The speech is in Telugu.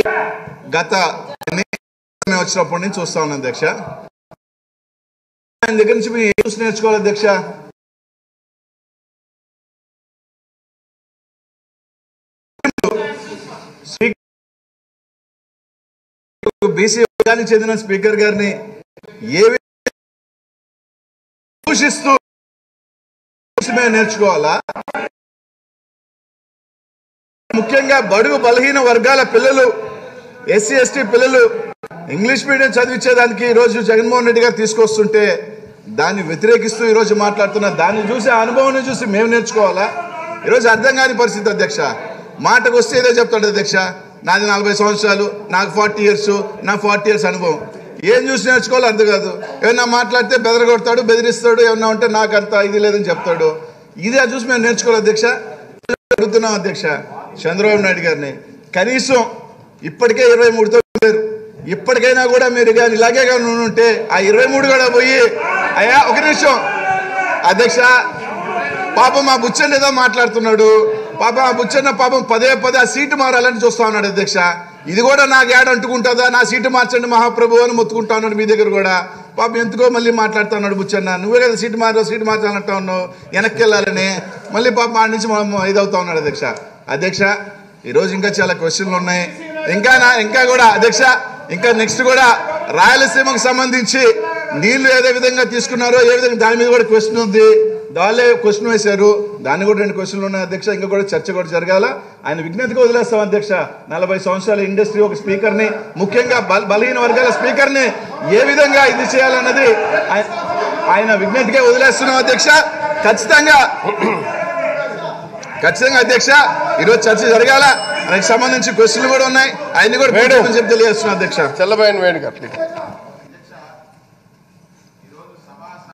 గత ఎన్నికలు వచ్చినప్పటి నుంచి చూస్తా ఉన్నాం అధ్యక్ష ఆయన దగ్గర నుంచి మేము ఏం చూసి నేర్చుకోవాలి అధ్యక్ష బీసీ వర్గానికి చెందిన స్పీకర్ గారిని ఏ విధంగా దూషిస్తూ మేము నేర్చుకోవాలా ముఖ్యంగా బడుగు బలహీన వర్గాల పిల్లలు ఎస్సీ ఎస్టీ పిల్లలు ఇంగ్లీష్ మీడియం చదివించేదానికి ఈరోజు జగన్మోహన్ రెడ్డి గారు తీసుకొస్తుంటే దాన్ని వ్యతిరేకిస్తూ ఈరోజు మాట్లాడుతున్న దాన్ని చూసి ఆ అనుభవాన్ని చూసి మేము నేర్చుకోవాలా ఈరోజు అర్థం కాని పరిస్థితి అధ్యక్ష మాటకు వస్తే ఏదో చెప్తాడు అధ్యక్ష నాది నలభై సంవత్సరాలు నాకు ఫార్టీ ఇయర్స్ నా ఫార్టీ ఇయర్స్ అనుభవం ఏం చూసి నేర్చుకోవాలో అర్థం కాదు ఏమన్నా మాట్లాడితే బెదరగొడతాడు బెదిరిస్తాడు ఏమన్నా ఉంటే నాకు అంత ఇది లేదని చెప్తాడు ఇదే చూసి మేము నేర్చుకోవాలి అధ్యక్ష అడుగుతున్నాం అధ్యక్ష చంద్రబాబు నాయుడు గారిని కనీసం ఇప్పటికే ఇరవై మూడుతో లేరు ఇప్పటికైనా కూడా మీరు కానీ ఇలాగే కానీ ఉంటే ఆ ఇరవై మూడు కూడా పోయి అయ్యా ఒక నిమిషం అధ్యక్ష పాపం మా బుచ్చన్న ఏదో మాట్లాడుతున్నాడు పాపం ఆ బుచ్చన్న పాపం పదే పదే ఆ సీటు మారాలని చూస్తా ఉన్నాడు అధ్యక్ష ఇది కూడా నాకు ఏడ అంటుకుంటుందా నా సీటు మార్చండి మహాప్రభు అని మొత్తుకుంటా ఉన్నాడు మీ దగ్గర కూడా పాపం ఎందుకో మళ్ళీ మాట్లాడుతా ఉన్నాడు బుచ్చన్న నువ్వే కదా సీటు మారావు సీటు మార్చాలంటా ఉన్నావు వెనక్కి వెళ్ళాలని మళ్ళీ పాపం ఆడి నుంచి మనం ఇదవుతా ఉన్నాడు అధ్యక్ష అధ్యక్ష ఈరోజు ఇంకా చాలా క్వశ్చన్లు ఉన్నాయి ఇంకా నా ఇంకా కూడా అధ్యక్ష ఇంకా నెక్స్ట్ కూడా రాయలసీమకు సంబంధించి నీళ్లు ఏదే విధంగా తీసుకున్నారో ఏ విధంగా దాని మీద కూడా క్వశ్చన్ ఉంది వాళ్ళే క్వశ్చన్ వేశారు దాన్ని కూడా రెండు క్వశ్చన్లు ఉన్నాయి అధ్యక్ష ఇంకా కూడా చర్చ కూడా జరగాల ఆయన విజ్ఞతగా వదిలేస్తాం అధ్యక్ష నలభై సంవత్సరాల ఇండస్ట్రీ ఒక స్పీకర్ని ముఖ్యంగా బల- బలహీన వర్గాల స్పీకర్ని ఏ విధంగా ఇది చేయాలన్నది ఆయ- ఆయన విజ్ఞతగా వదిలేస్తున్నాం అధ్యక్ష ఖచ్చితంగా ఖచ్చితంగా అధ్యక్ష ఈరోజు చర్చ జరగాల దానికి సంబంధించి క్వశ్చన్లు కూడా ఉన్నాయి ఆయన్ని కూడా పెట్టమని చెప్పి తెలియజేస్తున్నాం అధ్యక్ష చల్లబోయిన వేణు గారు